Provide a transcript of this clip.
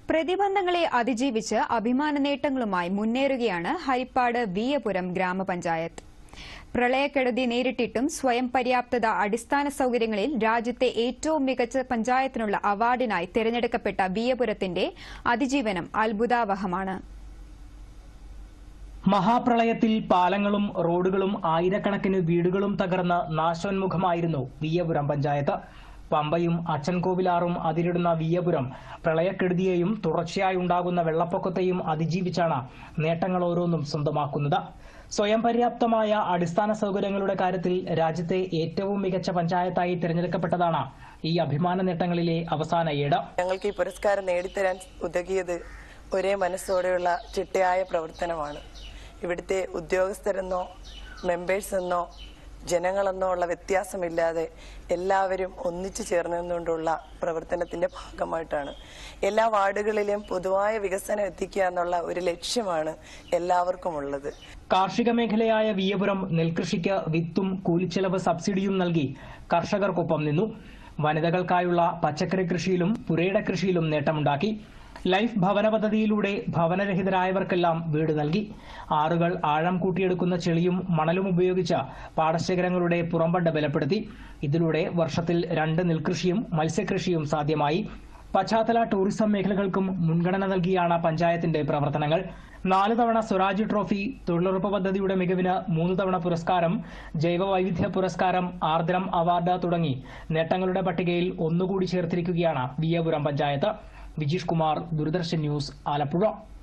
പ്രതിബന്ധങ്ങളെ അതിജീവിച്ച് അഭിമാന നേട്ടങ്ങളുമായി മുന്നേറുകയാണ് ഹരിപ്പാട് വിയപുരം ഗ്രാമപഞ്ചായത്ത് പ്രളയക്കെടുതി നേരിട്ടിട്ടും സ്വയം പര്യാപ്തത അടിസ്ഥാന സൌകര്യങ്ങളിൽ രാജ്യത്തെ ഏറ്റവും മികച്ച പഞ്ചായത്തിനുള്ള അവാർഡിനായി തെരഞ്ഞെടുക്കപ്പെട്ട വിയപുരത്തിന്റെ അതിജീവനം അത്ഭുതാവഹമാണ് മഹാപ്രളയത്തിൽ പാലങ്ങളും റോഡുകളും ആയിരക്കണക്കിന് വീടുകളും തകർന്ന് നാശോന്മുഖമായിരുന്നു വിയ്യപുരം പഞ്ചായത്ത് പമ്പയും അച്ചൻകോവിലാറും അതിരിടുന്ന വിയ്യപുരം പ്രളയക്കെടുതിയെയും തുടർച്ചയായി ഉണ്ടാകുന്ന വെള്ളപ്പൊക്കത്തെയും അതിജീവിച്ചാണ് നേട്ടങ്ങൾ ഓരോന്നും സ്വന്തമാക്കുന്നത് സ്വയം പര്യാപ്തമായ അടിസ്ഥാന സൗകര്യങ്ങളുടെ കാര്യത്തിൽ രാജ്യത്തെ ഏറ്റവും മികച്ച പഞ്ചായത്തായി തിരഞ്ഞെടുക്കപ്പെട്ടതാണ് ഈ അഭിമാന നേട്ടങ്ങളിലെ അവസാന ഏട് ഞങ്ങൾക്ക് ഈ പുരസ്കാരം നേടിത്തരാൻ ഉതകിയത് ഒരേ മനസ്സോടെയുള്ള ചിട്ടയായ പ്രവർത്തനമാണ് ഇവിടുത്തെ ഉദ്യോഗസ്ഥരെന്നോ മെമ്പേഴ്സ് എന്നോ ജനങ്ങളെന്നോ ഉള്ള വ്യത്യാസമില്ലാതെ എല്ലാവരും ഒന്നിച്ചു ചേർന്ന് നിന്നുകൊണ്ടുള്ള പ്രവർത്തനത്തിന്റെ ഭാഗമായിട്ടാണ് എല്ലാ വാർഡുകളിലും പൊതുവായ വികസനം എത്തിക്കുക എന്നുള്ള ഒരു ലക്ഷ്യമാണ് എല്ലാവർക്കും ഉള്ളത് കാർഷിക മേഖലയായ വിയപുരം നെൽകൃഷിക്ക് വിത്തും കൂലിച്ചെലവ് സബ്സിഡിയും നൽകി കർഷകർക്കൊപ്പം നിന്നു വനിതകൾക്കായുള്ള പച്ചക്കറി കൃഷിയിലും പുരയിട കൃഷിയിലും നേട്ടമുണ്ടാക്കി ലൈഫ് ഭവന പദ്ധതിയിലൂടെ ഭവനരഹിതരായവർക്കെല്ലാം വീട് നൽകി ആറുകൾ ആഴം കൂട്ടിയെടുക്കുന്ന ചെളിയും മണലും ഉപയോഗിച്ച് പാടശേഖരങ്ങളുടെ പുറംബണ്ട് ബലപ്പെടുത്തി ഇതിലൂടെ വർഷത്തിൽ രണ്ട് നെൽകൃഷിയും മത്സ്യകൃഷിയും സാധ്യമായി പശ്ചാത്തല ടൂറിസം മേഖലകൾക്കും മുൻഗണന നൽകിയാണ് പഞ്ചായത്തിന്റെ പ്രവർത്തനങ്ങൾ നാല് തവണ സ്വരാജ് ട്രോഫി തൊഴിലുറപ്പ് പദ്ധതിയുടെ മികവിന് മൂന്ന് തവണ പുരസ്കാരം ജൈവ വൈവിധ്യ പുരസ്കാരം ആർദ്രം അവാർഡ് തുടങ്ങി നേട്ടങ്ങളുടെ പട്ടികയിൽ ഒന്നുകൂടി ചേർത്തിരിക്കുകയാണ് വിയപുരം പഞ്ചായത്ത് വിജീഷ് കുമാർ ദൂരദർശൻ ന്യൂസ് ആലപ്പുഴ